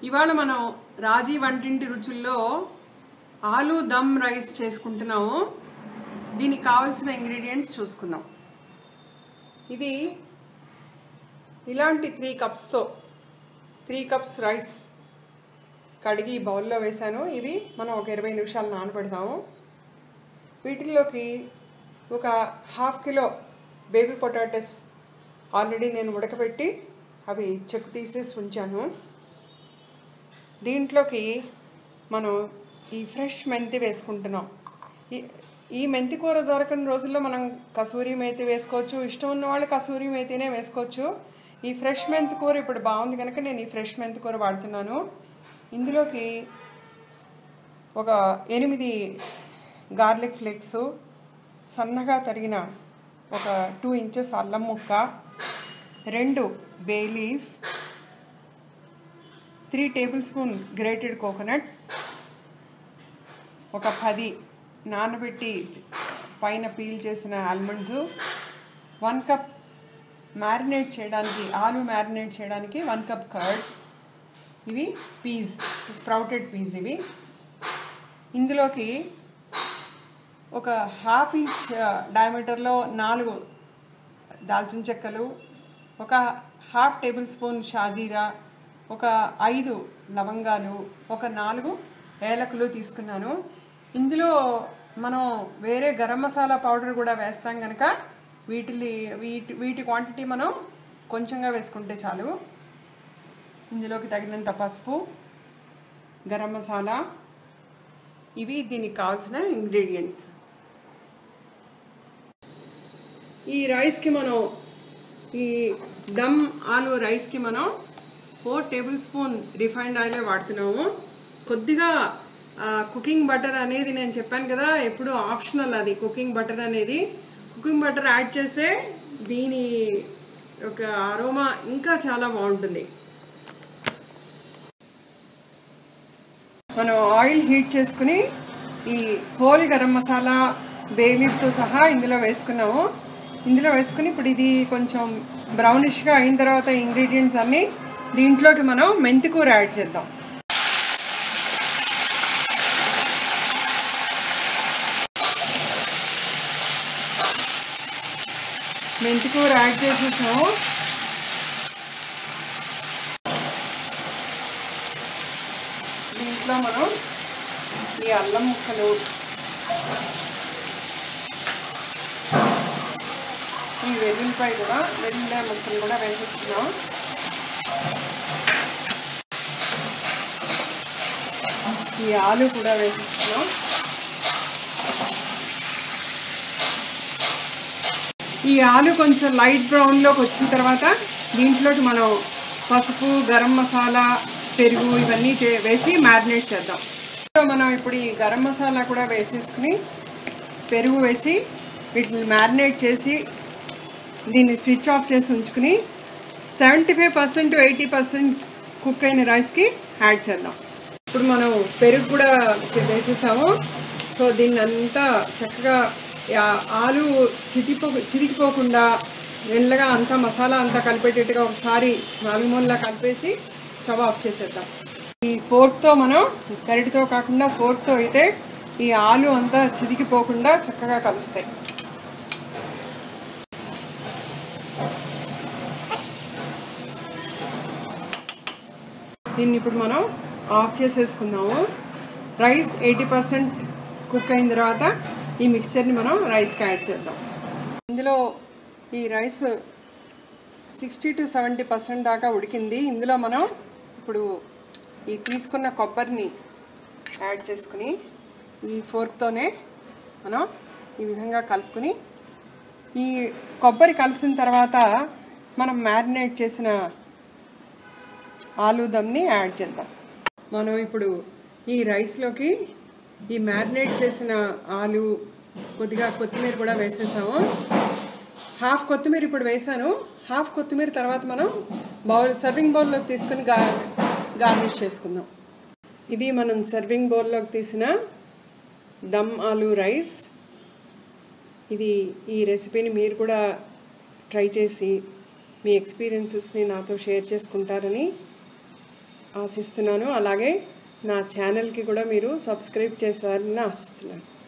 ఇవాళ మనం రాజీ వంటింటి రుచుల్లో ఆలు దమ్ రైస్ చేసుకుంటున్నాము దీనికి కావాల్సిన ఇంగ్రీడియంట్స్ చూసుకుందాం ఇది ఇలాంటి త్రీ కప్స్తో త్రీ కప్స్ రైస్ కడిగి బౌల్లో వేసాను ఇవి మనం ఒక ఇరవై నిమిషాలు నానబెడతాము వీటిల్లోకి ఒక half kilo baby potatoes already నేను ఉడకబెట్టి అవి చెక్కు తీసేసి ఉంచాను దీంట్లోకి మనం ఈ ఫ్రెష్ మెంతి వేసుకుంటున్నాం ఈ ఈ మెంతి కూర దొరకని రోజుల్లో మనం కసూరి మేతి వేసుకోవచ్చు ఇష్టం ఉన్న వాళ్ళు కసూరి మేతినే వేసుకోవచ్చు ఈ ఫ్రెష్ మెంతి కూర ఇప్పుడు బాగుంది కనుక నేను ఈ ఫ్రెష్ మెంతి కూర వాడుతున్నాను ఇందులోకి ఒక ఎనిమిది గార్లిక్ ఫ్లేక్స్ సన్నగా తరిగిన ఒక టూ ఇంచెస్ అల్లం ముక్క రెండు bay leaf three tablespoon grated coconut ఒక పది నానబెట్టి పైన పీల్ చేసిన ఆల్మండ్స్ వన్ కప్ మ్యారినేట్ చేయడానికి ఆలు మ్యారినేట్ చేయడానికి వన్ కప్ కర్డ్ ఇవి పీస్ స్ప్రౌటెడ్ పీస్ ఇవి ఇందులోకి ఒక హాఫ్ ఇంచ్ డయామీటర్లో నాలుగు దాల్చిన చెక్కలు ఒక హాఫ్ టేబుల్ స్పూన్ షాజీరా ఒక ఐదు లవంగాలు ఒక నాలుగు ఏలకులు తీసుకున్నాను ఇందులో మనం వేరే గరం మసాలా పౌడర్ కూడా వేస్తాం కనుక వీటిని వీటి వీటి క్వాంటిటీ మనం కొంచెంగా వేసుకుంటే చాలు ఇందులోకి తగినంత పసుపు గరం మసాలా ఇవి దీనికి కావాల్సిన ఇంగ్రీడియంట్స్ ఈ రైస్కి మనం ఈ దమ్ ఆలు రైస్కి మనం ఫోర్ టేబుల్ స్పూన్ రిఫైండ్ ఆయిలే వాడుతున్నాము కొద్దిగా కుకింగ్ బటర్ అనేది నేను చెప్పాను కదా ఎప్పుడు ఆప్షనల్ అది కుకింగ్ బటర్ అనేది కుకింగ్ బటర్ యాడ్ చేస్తే దీని ఒక అరోమా ఇంకా చాలా బాగుంటుంది మనం ఆయిల్ హీట్ చేసుకుని ఈ హోల్ గరం మసాలా బేలీఫ్తో సహా ఇందులో వేసుకున్నాము ఇందులో వేసుకుని ఇప్పుడు ఇది కొంచెం బ్రౌనిష్గా అయిన తర్వాత ఇంగ్రీడియంట్స్ అన్నీ దీంట్లోకి మనం మెంతి కూర యాడ్ చేద్దాం మెంతి కూర యాడ్ చేసేసాము దీంట్లో మనం ఈ అల్లం ముక్కలు ఈ వెల్లుల్లిపాయ కూడా వెల్లుల్లిపాయ ముక్కలు కూడా వేసేస్తున్నాం ఈ ఆలు కూడా వేసేస్తున్నాం ఈ ఆలు కొంచెం లైట్ బ్రౌన్లోకి వచ్చిన తర్వాత దీంట్లోకి మనం పసుపు గరం మసాలా పెరుగు ఇవన్నీ వేసి మ్యారినేట్ చేద్దాం మనం ఇప్పుడు ఈ గరం మసాలా కూడా వేసేసుకుని పెరుగు వేసి వీటిని మ్యారినేట్ చేసి దీన్ని స్విచ్ ఆఫ్ చేసి ఉంచుకుని seventy five percent eighty percent cook అయిన రైస్కి యాడ్ చేద్దాం ఇప్పుడు మనం పెరుగు కూడా వేసేసాము సో దీన్ని అంతా చక్కగా ఆలు చితిపో చిరిగిపోకుండా మెల్లగా అంతా మసాలా అంతా కలిపేటట్టుగా ఒకసారి నాలుగు మూలలా కలిపేసి స్టవ్ ఆఫ్ చేసేద్దాం ఈ ఫోర్క్తో మనం గరిటితో కాకుండా ఫోర్క్తో అయితే ఈ ఆలు అంతా చిరిగిపోకుండా చక్కగా కలుస్తాయి దీన్ని ఇప్పుడు మనం ఆఫ్ చేసేసుకుందాము రైస్ ఎయిటీ పర్సెంట్ కుక్ అయిన తర్వాత ఈ మిక్చర్ని మనం రైస్కి యాడ్ చేద్దాం ఇందులో ఈ rice sixty to seventy percent దాకా ఉడికింది ఇందులో మనం ఇప్పుడు ఈ తీసుకున్న కొబ్బరిని యాడ్ చేసుకుని ఈ ఫోర్క్తోనే మనం ఈ విధంగా కలుపుకుని ఈ కొబ్బరి కలిసిన తర్వాత మనం మ్యారినేట్ చేసిన ఆలూ దమ్ని యాడ్ చేద్దాం మనం ఇప్పుడు ఈ రైస్లోకి ఈ మ్యారినేట్ చేసిన ఆలు కొద్దిగా కొత్తిమీర కూడా వేసేసాము హాఫ్ కొత్తిమీర ఇప్పుడు వేసాను హాఫ్ కొత్తిమీర తర్వాత మనం బౌల్ సర్వింగ్ బౌల్లోకి తీసుకుని గా గార్నిష్ చేసుకుందాం ఇది మనం సర్వింగ్ బౌల్లోకి తీసిన దమ్ ఆలు రైస్ ఇది ఈ రెసిపీని మీరు కూడా ట్రై చేసి మీ ఎక్స్పీరియన్సెస్ని నాతో షేర్ చేసుకుంటారని ఆశిస్తున్నాను అలాగే నా ఛానల్కి కూడా మీరు సబ్స్క్రైబ్ చేస్తారని ఆశిస్తున్నాను